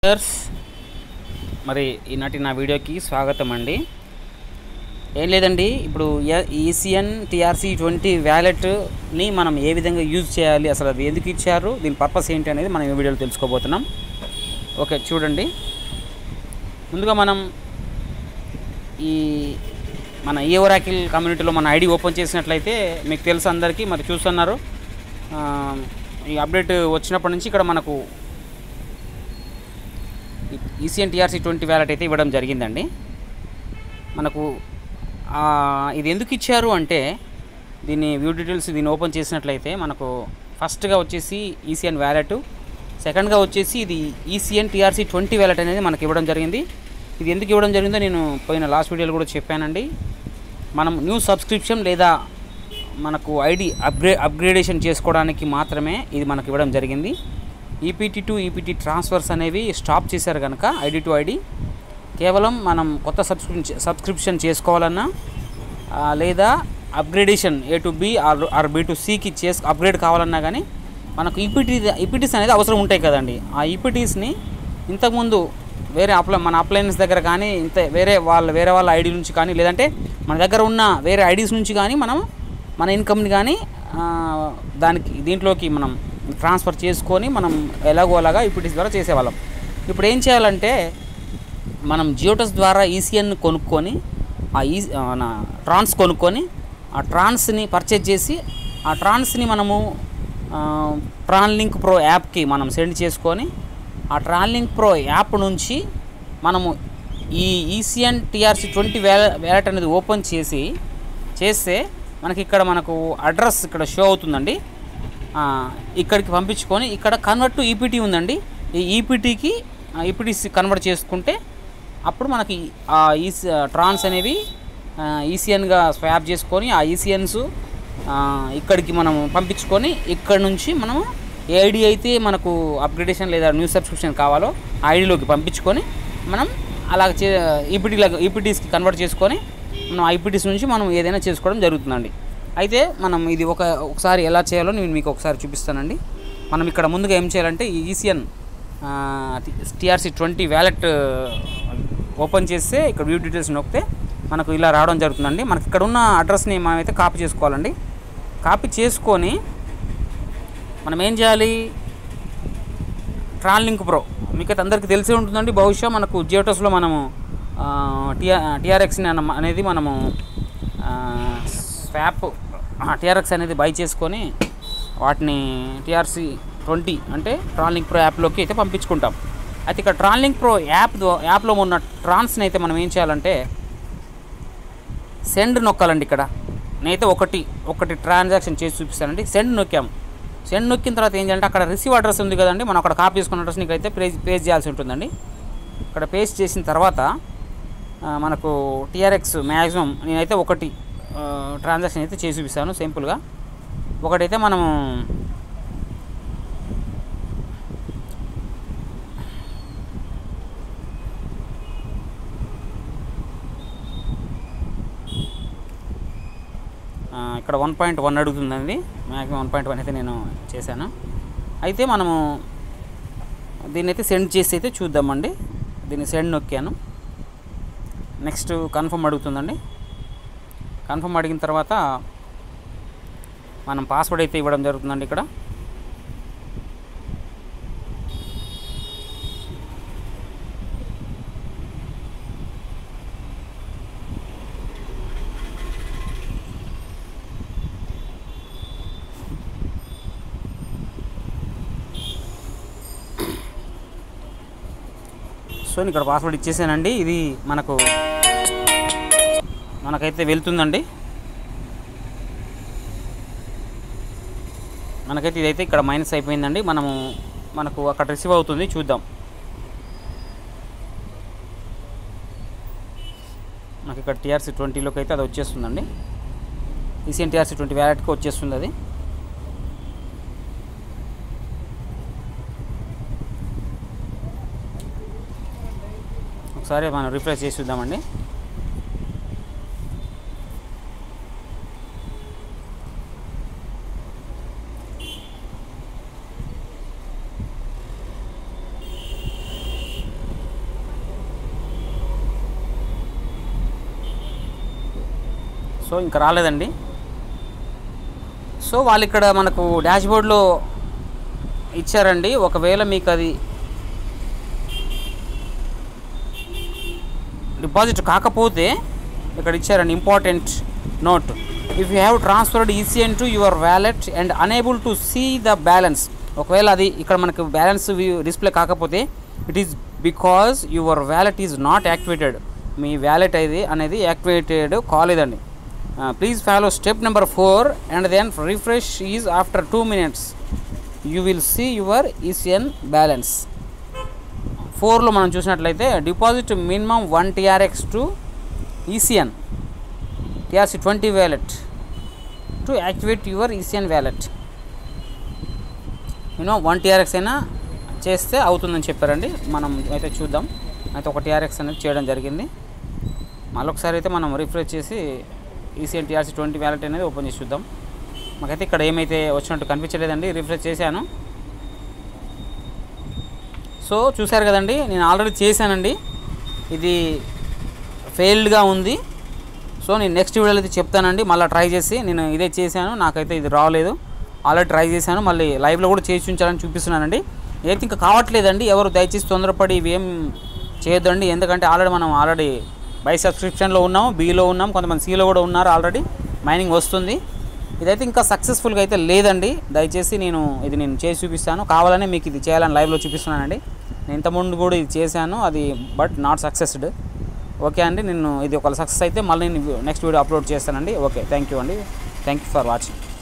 viewers మరి ఈనాటి నా వీడియోకి స్వాగతం అండి ఏం లేదండి ఇప్పుడు ఈసీఎన్ టీఆర్సీ ట్వంటీ వ్యాలెట్ని మనం ఏ విధంగా యూజ్ చేయాలి అసలు అది ఎందుకు ఇచ్చారు దీని పర్పస్ ఏంటి అనేది మనం ఈ వీడియోలో తెలుసుకోబోతున్నాం ఓకే చూడండి ముందుగా మనం ఈ మన ఈ ఓరాకిల్ కమ్యూనిటీలో మన ఐడి ఓపెన్ చేసినట్లయితే మీకు తెలుసు అందరికీ మరి చూస్తున్నారు ఆ, ఈ అప్డేట్ వచ్చినప్పటి నుంచి ఇక్కడ మనకు ఈసీఎన్ టీఆర్సీ ట్వంటీ వ్యాలెట్ అయితే ఇవ్వడం జరిగిందండి మనకు ఆ, ఇది ఎందుకు ఇచ్చారు అంటే దీన్ని వ్యూ డీటెయిల్స్ దీన్ని ఓపెన్ చేసినట్లయితే మనకు ఫస్ట్గా వచ్చేసి ఈసీఎన్ వ్యాలెట్ సెకండ్గా వచ్చేసి ఇది ఈసీఎన్ టీఆర్సీ ట్వంటీ వ్యాలెట్ అనేది మనకి ఇవ్వడం జరిగింది ఇది ఎందుకు ఇవ్వడం జరిగిందో నేను పోయిన లాస్ట్ వీడియోలో కూడా చెప్పానండి మనం న్యూ సబ్స్క్రిప్షన్ లేదా మనకు ఐడి అప్గ్రే అప్గ్రేడేషన్ చేసుకోవడానికి మాత్రమే ఇది మనకు ఇవ్వడం జరిగింది ఈపీటీ టు ఈపీటీ ట్రాన్స్ఫర్స్ అనేవి స్టాప్ చేశారు కనుక ఐడి టు ఐడి కేవలం మనం కొత్త సబ్స్క్రిప్షన్ సబ్స్క్రిప్షన్ చేసుకోవాలన్నా ఆ, లేదా upgradation A to B or or B to సికి చేసు అప్గ్రేడ్ కావాలన్నా కానీ మనకు ఈపీటీ ఈపీటీస్ అనేది అవసరం ఉంటాయి కదండి ఆ ఈపీటీస్ని ఇంతకుముందు వేరే అప్లై మన అప్లయన్స్ దగ్గర కానీ ఇంత వేరే వాళ్ళ వేరే వాళ్ళ ఐడి నుంచి కానీ లేదంటే మన దగ్గర ఉన్న వేరే ఐడీస్ నుంచి కానీ మనం మన ఇన్కమ్ని కానీ ఆ, దానికి దీంట్లోకి మనం ట్రాన్స్ఫర్ చేసుకొని మనం ఎలాగో అలాగా ఈపీటీస్ ద్వారా చేసేవాళ్ళం ఇప్పుడు ఏం చేయాలంటే మనం జియోటస్ ద్వారా ఈసీఎన్ కొనుక్కొని ఆ ఈ మన ట్రాన్స్ కొనుక్కొని ఆ ట్రాన్స్ని పర్చేజ్ చేసి ఆ ట్రాన్స్ని మనము ఆ, ట్రాన్ లింక్ ప్రో యాప్కి మనం సెండ్ చేసుకొని ఆ ట్రాన్ లింక్ ప్రో యాప్ నుంచి మనము ఈ ఈసీఎన్ టీఆర్సీ ట్వంటీ వ్యాల వ్యాలెట్ అనేది ఓపెన్ చేసి చేస్తే మనకి ఇక్కడ మనకు అడ్రస్ ఇక్కడ షో అవుతుందండి ఆ, ఇక్కడికి పంపించుకొని ఇక్కడ కన్వర్ట్ టు ఈపీటీ ఉందండి ఈ ఈపీటీకి ఈపీటీసీ కన్వర్ట్ చేసుకుంటే అప్పుడు మనకి ఆ ఈసీ ట్రాన్స్ అనేవి ఈసీఎన్గా స్వాప్ చేసుకొని ఆ ఈసీఎన్స్ ఇక్కడికి మనం పంపించుకొని ఇక్కడ నుంచి మనము ఏ ఐడి అయితే మనకు అప్గ్రేడేషన్ లేదా న్యూ సబ్స్క్రిప్షన్ కావాలో ఆ ఐడిలోకి పంపించుకొని మనం అలా చే ఈపీటీ ఈపీటీస్కి కన్వర్ట్ చేసుకొని మనం ఐపీటీస్ నుంచి మనం ఏదైనా చేసుకోవడం జరుగుతుందండి అయితే మనం ఇది ఒక ఒకసారి ఎలా చేయాలో నేను మీకు ఒకసారి చూపిస్తానండి మనం ఇక్కడ ముందుగా ఏం చేయాలంటే ఈ ECN TRC twenty wallet open చేస్తే ఇక్కడ వ్యూ డీటెయిల్స్ నొక్కితే మనకు ఇలా రావడం జరుగుతుందండి మనకి ఇక్కడ ఉన్న అడ్రస్ని మనమైతే కాపీ చేసుకోవాలండి కాపీ చేసుకొని మనం ఏం చేయాలి ట్రాన్ లింక్ ప్రో మీకైతే అందరికీ తెలిసే ఉంటుందండి బహుశా మనకు జియోటస్లో మనము టిఆర్ టీఆర్ఎక్స్ని అనేది మనము స్వాప్ టీఆర్ఎక్స్ అనేది బై చేసుకొని వాటిని టీఆర్సీ ట్వంటీ అంటే ట్రాన్ లింక్ ప్రో యాప్లోకి అయితే పంపించుకుంటాం అయితే ఇక్కడ ట్రాన్ లింక్ ప్రో యాప్ ద్వా- యాప్లో ఉన్న ట్రాన్స్ని అయితే మనం ఏం చేయాలంటే సెండ్ నొక్కాలండి ఇక్కడ నేనైతే ఒకటి ఒకటి ట్రాన్సాక్షన్ చేసి చూపిస్తానండి సెండ్ నొక్కాము సెండ్ నొక్కిన తర్వాత ఏం చేయాలంటే అక్కడ రిసీవ్ అడ్రస్ ఉంది కదండి మనం అక్కడ కాపీ చేసుకున్న అడ్రస్ని ఇక్కడైతే పేజ్ పేజ్ చేయాల్సి ఉంటుందండి ఇక్కడ పేస్ట్ చేసిన తర్వాత ఆ, మనకు టీఆర్ఎక్స్ మ్యాక్సిమం నేనైతే ఒకటి ట్రాన్సాక్షన్ అయితే చేసి చూపిస్తాను సింపుల్గా ఒకటైతే మనము ఆ, ఇక్కడ వన్ పాయింట్ వన్ అడుగుతుందండి మ్యాక్సిమం వన్ పాయింట్ వన్ అయితే నేను చేశాను అయితే మనము దీన్ని అయితే సెండ్ చేసి అయితే చూద్దామండి దీన్ని సెండ్ నొక్కాను నెక్స్ట్ కన్ఫర్మ్ అడుగుతుందండి కన్ఫర్మ్ అడిగిన తర్వాత మనం పాస్వర్డ్ అయితే ఇవ్వడం జరుగుతుందండి ఇక్కడ సో నేను ఇక్కడ పాస్వర్డ్ ఇచ్చేసానండి ఇది మనకు మనకైతే వెళ్తుందండి మనకైతే ఇదైతే ఇక్కడ మైనస్ అయిపోయిందండి మనము మనకు అక్కడ రిసీవ్ అవుతుంది చూద్దాం నాకు ఇక్కడ టీఆర్సీ ట్వంటీలోకి అయితే అది వచ్చేస్తుందండి ఈసీఎన్ టీఆర్సీ ట్వంటీ వ్యాలెట్కి వచ్చేస్తుంది అది ఒకసారి మనం రిఫ్రెష్ చేసి చూద్దామండి సో ఇంకా రాలేదండి సో వాళ్ళు ఇక్కడ మనకు డాష్బోర్డ్లో ఇచ్చారండి ఒకవేళ మీకు అది డిపాజిట్ కాకపోతే ఇక్కడ ఇచ్చారండి important note if you have transferred ECN to your wallet and unable to see the balance ఒకవేళ అది ఇక్కడ మనకు బ్యాలెన్స్ డిస్ప్లే కాకపోతే it is because your wallet is not activated మీ వ్యాలెట్ అది అనేది యాక్టివేటెడ్ కాలేదండి please follow step number four and then refresh is after two minutes you will see your ECN balance ఫోర్లో మనం చూసినట్లయితే deposit minimum one TRX to ECN TRC twenty wallet to activate your ECN wallet minimum one TRX అయినా చేస్తే అవుతుందని చెప్పారండి మనం అయితే చూద్దాం అయితే ఒక టీఆర్ఎక్స్ అనేది చేయడం జరిగింది మళ్ళొకసారి అయితే మనం రిఫ్రెష్ చేసి ఈసీఎన్ టీఆర్సీ ట్వంటీ వ్యాలెట్ అనేది ఓపెన్ చేసి చూద్దాం మాకైతే ఇక్కడ ఏమైతే వచ్చినట్టు కనిపించలేదండి రిఫ్రెష్ చేశాను సో చూశారు కదండి నేను ఆల్రెడీ చేశానండి ఇది ఫెయిల్డ్గా ఉంది సో నేను నెక్స్ట్ వీడియోలో అయితే చెప్తానండి మళ్ళీ ట్రై చేసి నేను ఇదే చేశాను నాకైతే ఇది రాలేదు ఆల్రెడీ ట్రై చేశాను మళ్ళీ లైవ్లో కూడా చేసి ఉంచాలని చూపిస్తున్నానండి అయితే ఇంకా కావట్లేదండి ఎవరు దయచేసి తొందరపడి ఇవేం చేయొద్దండి ఎందుకంటే ఆల్రెడీ మనం ఆల్రెడీ బై సబ్స్క్రిప్షన్లో ఉన్నాం బీలో ఉన్నాం కొంతమంది సీలో కూడా ఉన్నారు ఆల్రెడీ మైనింగ్ వస్తుంది ఇదైతే ఇంకా సక్సెస్ఫుల్గా అయితే లేదండి దయచేసి నేను ఇది నేను చేసి చూపిస్తాను కావాలనే మీకు ఇది చేయాలని లైవ్లో చూపిస్తున్నానండి నేను ఇంతకుముందు కూడా ఇది చేశాను అది బట్ నాట్ సక్సెస్డ్ ఓకే అండి నేను ఇది ఒక సక్సెస్ అయితే మళ్ళీ నేను నెక్స్ట్ వీడియో అప్లోడ్ చేస్తానండి ఓకే థ్యాంక్ యూ అండి థ్యాంక్ యూ ఫర్ వాచింగ్